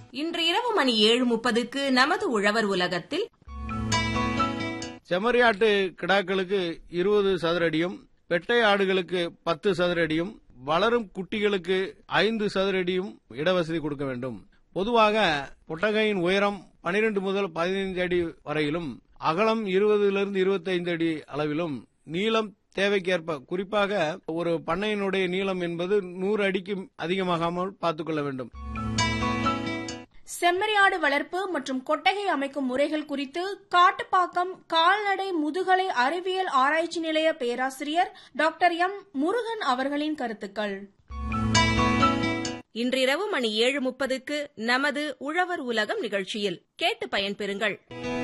இன்று இரவு மணி ஏழு முப்பதுக்கு நமது உழவர் உலகத்தில் செம்மறியாட்டு கிடாக்களுக்கு இருபது சதுர அடியும் பெட்டை ஆடுகளுக்கு பத்து சதுர அடியும் வளரும் குட்டிகளுக்கு ஐந்து சதுர அடியும் இடவசதி கொடுக்க வேண்டும் பொதுவாக பொட்டகையின் உயரம் 12 முதல் பதினைந்து அடி வரையிலும் அகலம் இருபதிலிருந்து இருபத்தைந்து அடி அளவிலும் நீளம் தேவைக்கேற்ப குறிப்பாக ஒரு பண்ணையினுடைய நீளம் என்பது நூறு அடிக்கு அதிகமாகாமல் பார்த்துக் கொள்ள வேண்டும் செம்மறியாடு வளர்ப்பு மற்றும் கொட்டகை அமைக்கும் முறைகள் குறித்து காட்டுப்பாக்கம் கால்நடை முதுகலை அறிவியல் ஆராய்ச்சி நிலைய பேராசிரியர் டாக்டர் எம் முருகன் அவர்களின் கருத்துக்கள் இன்றிரவு மணி ஏழு முப்பதுக்கு நமது உழவர் உலகம் நிகழ்ச்சியில் கேட்டு பயன்பெறுங்கள்